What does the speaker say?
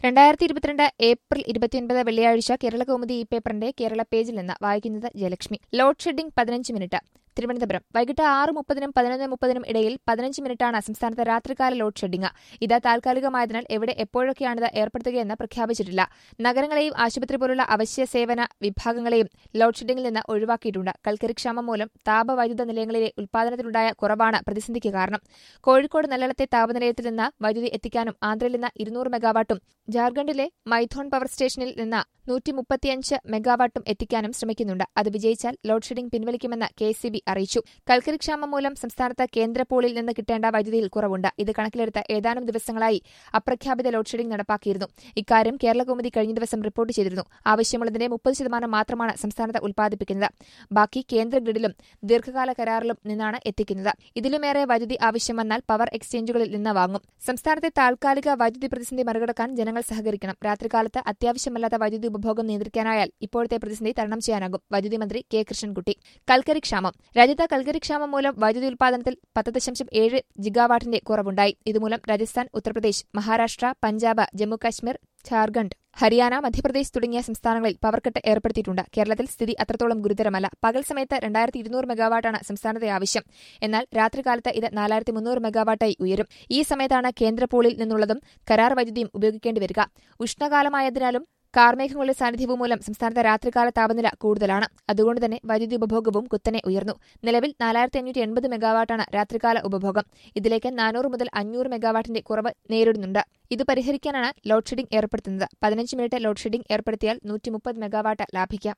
രണ്ടായിരത്തി ഇരുപത്തിരണ്ട് ഏപ്രിൽ ഇരുപത്തിയൊൻപത് വെള്ളിയാഴ്ച കേരള കൗമുദി ഈ പേപ്പറിന്റെ കേരള പേജിൽ നിന്ന് വായിക്കുന്നത് ജയലക്ഷ്മി ലോഡ് ഷെഡിംഗ് പതിനഞ്ച് മിനിറ്റ് തിരുവനന്തപുരം വൈകിട്ട് ആറ് മുപ്പതിനും പതിനൊന്ന് മുപ്പതിനും ഇടയിൽ പതിനഞ്ച് മിനിറ്റാണ് സംസ്ഥാനത്ത് രാത്രികാല ലോഡ് ഷെഡിംഗ് ഇത് താൽക്കാലികമായതിനാൽ എവിടെ എപ്പോഴൊക്കെയാണിത് ഏർപ്പെടുത്തുകയെന്ന് പ്രഖ്യാപിച്ചിട്ടില്ല നഗരങ്ങളെയും ആശുപത്രി പോലുള്ള അവശ്യ സേവന വിഭാഗങ്ങളെയും ലോഡ് ഷെഡിംഗിൽ നിന്ന് ഒഴിവാക്കിയിട്ടുണ്ട് കൽക്കരിക്ഷാമം മൂലം താപവൈദ്യുത നിലയങ്ങളിലെ ഉൽപ്പാദനത്തിലുണ്ടായ കുറവാണ് പ്രതിസന്ധിക്ക് കാരണം കോഴിക്കോട് നല്ലളത്തെ താപനിലയത്തിൽ നിന്ന് വൈദ്യുതി എത്തിക്കാനും ആന്ധ്രയിൽ നിന്ന് ഇരുന്നൂറ് മെഗാവാട്ടും ജാർഖണ്ഡിലെ മൈഥോൺ പവർ സ്റ്റേഷനിൽ നിന്ന് നൂറ്റി മുപ്പത്തിയഞ്ച് മെഗാവാട്ടും എത്തിക്കാനും ശ്രമിക്കുന്നുണ്ട് അത് വിജയിച്ചാൽ ലോഡ് ഷെഡിംഗ് പിൻവലിക്കുമെന്ന് കെ സി ബി അറിയിച്ചു കൽക്കരിക്ഷാമം മൂലം സംസ്ഥാനത്ത് കേന്ദ്ര പൂളിൽ നിന്ന് കിട്ടേണ്ട വൈദ്യുതിയിൽ കുറവുണ്ട് ഇത് കണക്കിലെടുത്ത് ഏതാനും ദിവസങ്ങളായി അപ്രഖ്യാപിത ലോഡ് ഷെഡിംഗ് നടപ്പാക്കിയിരുന്നു ഇക്കാര്യം കേരള കൗമുദി കഴിഞ്ഞ ദിവസം റിപ്പോർട്ട് ചെയ്തിരുന്നു ആവശ്യമുള്ളതിന്റെ മുപ്പത് ശതമാനം മാത്രമാണ് സംസ്ഥാനത്ത് ഉൽപ്പാദിപ്പിക്കുന്നത് ബാക്കി കേന്ദ്ര ഗ്രിഡിലും ദീർഘകാല കരാറിലും നിന്നാണ് എത്തിക്കുന്നത് ഇതിലുമേറെ വൈദ്യുതി ആവശ്യം വന്നാൽ പവർ എക്സ്ചേഞ്ചുകളിൽ നിന്ന് വാങ്ങും സംസ്ഥാനത്തെ താൽക്കാലിക വൈദ്യുതി പ്രതിസന്ധി മറികടക്കാൻ ജനങ്ങൾ സഹകരിക്കണം രാത്രികാലത്ത് അത്യാവശ്യമല്ലാത്ത വൈദ്യുതി ഉപഭോഗം നിയന്ത്രിക്കാനായാൽ ഇപ്പോഴത്തെ പ്രതിസന്ധി തരണം ചെയ്യാനാകും വൈദ്യുതി മന്ത്രി കെ കൃഷ്ണൻകുട്ടി കൽക്കരി ക്ഷാമം രാജ്യത്ത് കൽക്കരി ക്ഷാമം മൂലം വൈദ്യുതി ഉൽപാദനത്തിൽ പത്ത് ദശാംശം ഏഴ് ജിഗാവാട്ടിന്റെ കുറവുണ്ടായി ഇതുമൂലം രാജസ്ഥാൻ ഉത്തർപ്രദേശ് മഹാരാഷ്ട്ര പഞ്ചാബ് ജമ്മുകാശ്മീർ ഝാർഖണ്ഡ് ഹരിയാന മധ്യപ്രദേശ് തുടങ്ങിയ സംസ്ഥാനങ്ങളിൽ പവർക്കട്ട് ഏർപ്പെടുത്തിയിട്ടുണ്ട് കേരളത്തിൽ സ്ഥിതി അത്രത്തോളം ഗുരുതരമല്ല പകൽ സമയത്ത് രണ്ടായിരത്തി ഇരുന്നൂറ് മെഗാവാട്ടാണ് സംസ്ഥാനത്തെ ആവശ്യം എന്നാൽ രാത്രികാലത്ത് ഇത് നാലായിരത്തി മുന്നൂറ് മെഗാവാട്ടായി ഉയരും ഈ സമയത്താണ് കേന്ദ്ര പൂളിൽ നിന്നുള്ളതും കരാർ വൈദ്യുതിയും ഉപയോഗിക്കേണ്ടി വരിക ഉഷ്ണകാലമായതിനാലും കാർമേഘങ്ങളുടെ സാന്നിധ്യവും മൂലം സംസ്ഥാനത്തെ രാത്രികാല താപനില കൂടുതലാണ് അതുകൊണ്ട് തന്നെ വൈദ്യുതി ഉപഭോഗവും കുത്തനെ ഉയർന്നു നിലവിൽ നാലായിരത്തി അഞ്ഞൂറ്റി എൺപത് മെഗാവാട്ടാണ് രാത്രികാല ഉപഭോഗം ഇതിലേക്ക് നാനൂറ് മുതൽ അഞ്ഞൂറ് മെഗാവാട്ടിന്റെ കുറവ് നേരിടുന്നുണ്ട് ഇത് പരിഹരിക്കാനാണ് ലോഡ് ഷെഡിംഗ് ഏർപ്പെടുത്തുന്നത് പതിനഞ്ച് മിനിറ്റ് ലോഡ് ഷെഡിംഗ് ഏർപ്പെടുത്തിയാൽ നൂറ്റി മുപ്പത് മെഗാവാട്ട് ലാഭിക്കാം